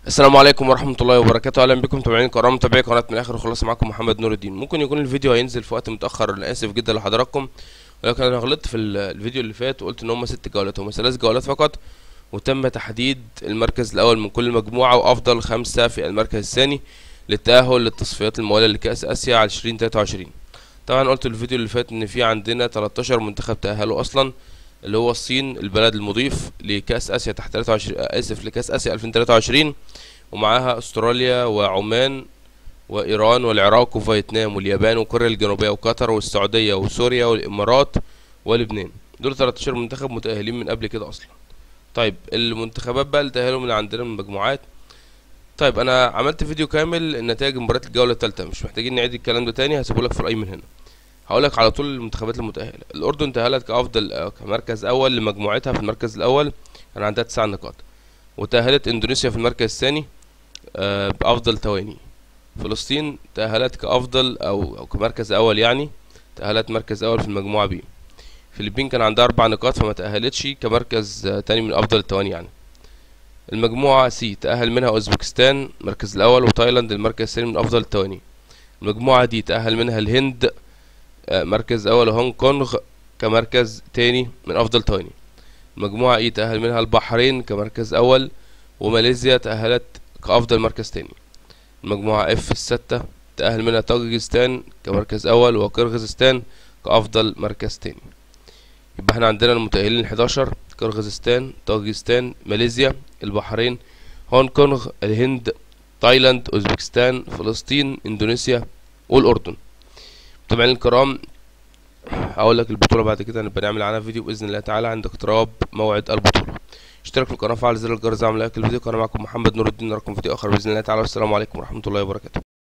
السلام عليكم ورحمة الله وبركاته أهلا بكم متابعين الكرام متابعي قناة من الآخر وخلاص معاكم محمد نور الدين ممكن يكون الفيديو هينزل في وقت متأخر أنا آسف جدا لحضراتكم ولكن أنا غلطت في ال- الفيديو اللي فات وقلت إن هما ست جولات هما ثلاث جولات فقط وتم تحديد المركز الأول من كل مجموعة وأفضل خمسة في المركز الثاني للتأهل للتصفيات الموالية لكأس آسيا 2023 طبعا قلت الفيديو اللي فات إن في عندنا 13 منتخب تأهلوا أصلا اللي هو الصين البلد المضيف لكأس آسيا تحت 23 آسف لكأس آسيا 2023 ومعاها استراليا وعمان وايران والعراق وفيتنام واليابان وكوريا الجنوبيه وقطر والسعوديه وسوريا والامارات ولبنان دول 13 منتخب متاهلين من قبل كده اصلا طيب المنتخبات بقى اللي تاهلوا من عندنا من المجموعات طيب انا عملت فيديو كامل نتائج مباريات الجوله الثالثه مش محتاجين نعيد الكلام ده تاني هسيبه لك في الاي من هنا هقولك على طول المنتخبات المتاهله الاردن تاهلت كافضل آه، كمركز اول لمجموعتها في المركز الاول كان عندها تسع نقاط وتاهلت اندونيسيا في المركز الثاني آه، بأفضل تواني فلسطين تأهلت كأفضل أو أو كمركز أول يعني تأهلت مركز أول في المجموعة بي فلبين كان عندها أربع نقاط فما تأهلتش كمركز آه، تاني من أفضل التواني يعني المجموعة سي تأهل منها أوزبكستان المركز الأول وتايلاند المركز الثاني من أفضل التواني المجموعة دي تأهل منها الهند آه، مركز أول وهونج كونغ كمركز تاني من أفضل تواني المجموعة إي تأهل منها البحرين كمركز أول وماليزيا تأهلت كأفضل مركز تاني المجموعة اف الستة تأهل منها طاجيكستان كمركز أول وقرغيزستان كأفضل مركز تاني يبقى احنا عندنا المتأهلين الحداشر قرغيزستان طاجيكستان ماليزيا البحرين هونج كونغ الهند تايلاند أوزبكستان فلسطين إندونيسيا والأردن متابعين الكرام هقول لك البطولة بعد كده هنبقى نعمل عنها فيديو بإذن الله تعالى عند اقتراب موعد البطولة اشترك في القناة وفعل زر الجرس اعمل لايك للفيديو كان معكم محمد نور الدين نراكم في فيديو آخر بإذن الله تعالى والسلام عليكم ورحمة الله وبركاته